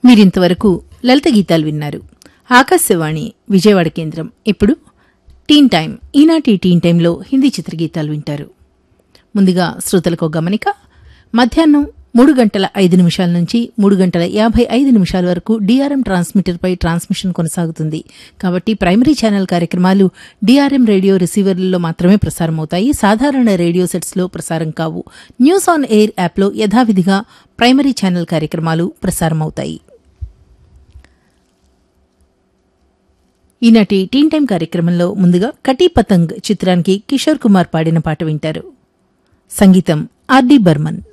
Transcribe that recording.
మీరింతవరకు లలిత గీతాలు విన్నారు ఆకాశవాణి విజయవాడ కేంద్రం ఇప్పుడు టీన్ టైం ఈనాటి టీన్ టైంలో హిందీ చిత్రగీతాలు వింటారు ముందుగా శ్రోతలకు గమనిక మధ్యాహ్నం మూడు గంటల ఐదు నిమిషాల నుంచి మూడు గంటల యాభై ఐదు నిమిషాల వరకు డిఆర్ఎం ట్రాన్స్మిటర్పై ట్రాన్స్మిషన్ కొనసాగుతుంది కాబట్టి ప్రైమరీ ఛానల్ కార్యక్రమాలు డిఆర్ఎం రేడియో రిసీవర్లలో మాత్రమే ప్రసారమవుతాయి సాధారణ రేడియో సెట్స్లో ప్రసారం కావు న్యూస్ ఆన్ ఎయిర్ యాప్లో యథావిధిగా ప్రైమరీ ఛానల్ కార్యక్రమాలు ప్రసారమవుతాయి ఈనాటి టీన్ టైం కార్యక్రమంలో ముందుగా కటీ పతంగ్ చిత్రానికి కిషోర్ కుమార్ పాడిన పాట వింటారు సంగీతం ఆర్డి బర్మన్